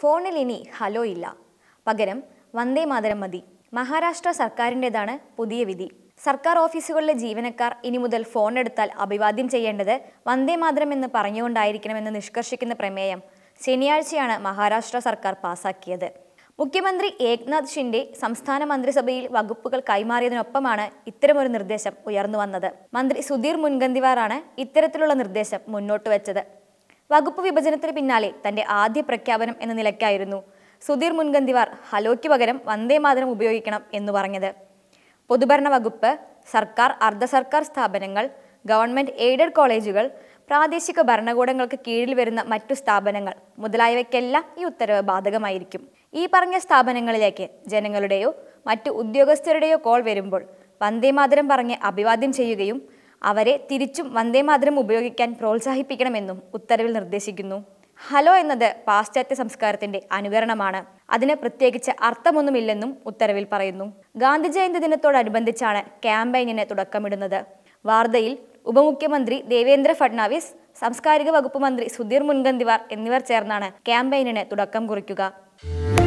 ഫോണിൽ ഇനി ഹലോ ഇല്ല പകരം വന്ദേ മാതരം മതി മഹാരാഷ്ട്ര സർക്കാരിൻ്റെതാണ് പുതിയ വിധി സർക്കാർ ഓഫീസുകളിലെ ജീവനക്കാർ ഇനി മുതൽ ഫോൺ എടുത്താൽ അഭിവാദ്യം ചെയ്യേണ്ടത് വന്ദേ മാതരം എന്ന് പറഞ്ഞുകൊണ്ടായിരിക്കണമെന്ന് നിഷ്കർഷിക്കുന്ന പ്രമേയം ശനിയാഴ്ചയാണ് മഹാരാഷ്ട്ര സർക്കാർ പാസാക്കിയത് മുഖ്യമന്ത്രി ഏക്നാഥ് ഷിൻഡെ സംസ്ഥാന മന്ത്രിസഭയിൽ വകുപ്പുകൾ കൈമാറിയതിനൊപ്പമാണ് ഇത്തരമൊരു നിർദ്ദേശം ഉയർന്നു വന്നത് മന്ത്രി സുധീർ മുൻഗന്തിവാറാണ് ഇത്തരത്തിലുള്ള നിർദ്ദേശം മുന്നോട്ട് വെച്ചത് വകുപ്പ് വിഭജനത്തിന് പിന്നാലെ തന്റെ ആദ്യ പ്രഖ്യാപനം എന്ന നിലയ്ക്കായിരുന്നു സുധീർ മുൻഗന്തിവാർ ഹലോയ്ക്ക് പകരം വന്ദേ മാതരം ഉപയോഗിക്കണം എന്ന് പറഞ്ഞത് പൊതുഭരണ വകുപ്പ് സർക്കാർ അർദ്ധ സർക്കാർ സ്ഥാപനങ്ങൾ ഗവൺമെന്റ് എയ്ഡഡ് കോളേജുകൾ പ്രാദേശിക ഭരണകൂടങ്ങൾക്ക് കീഴിൽ വരുന്ന മറ്റു സ്ഥാപനങ്ങൾ മുതലായവയ്ക്കെല്ലാം ഈ ഉത്തരവ് ബാധകമായിരിക്കും ഈ പറഞ്ഞ സ്ഥാപനങ്ങളിലേക്ക് ജനങ്ങളുടെയോ മറ്റു ഉദ്യോഗസ്ഥരുടെയോ കോൾ വരുമ്പോൾ വന്ദേമാതരം പറഞ്ഞ് അഭിവാദ്യം ചെയ്യുകയും അവരെ തിരിച്ചും വന്ദേമാതരം ഉപയോഗിക്കാൻ പ്രോത്സാഹിപ്പിക്കണമെന്നും ഉത്തരവിൽ നിർദ്ദേശിക്കുന്നു ഹലോ എന്നത് പാശ്ചാത്യ സംസ്കാരത്തിന്റെ അനുകരണമാണ് അതിന് പ്രത്യേകിച്ച് അർത്ഥമൊന്നുമില്ലെന്നും ഉത്തരവിൽ പറയുന്നു ഗാന്ധി ജയന്തി ദിനത്തോടനുബന്ധിച്ചാണ് ക്യാമ്പയിനിന് തുടക്കമിടുന്നത് വാർധയിൽ ഉപമുഖ്യമന്ത്രി ദേവേന്ദ്ര ഫഡ്നാവിസ് സാംസ്കാരിക വകുപ്പ് മന്ത്രി സുധീർ മുൻഗന്തിവാർ എന്നിവർ ചേർന്നാണ് ക്യാമ്പയിനിന് തുടക്കം കുറിക്കുക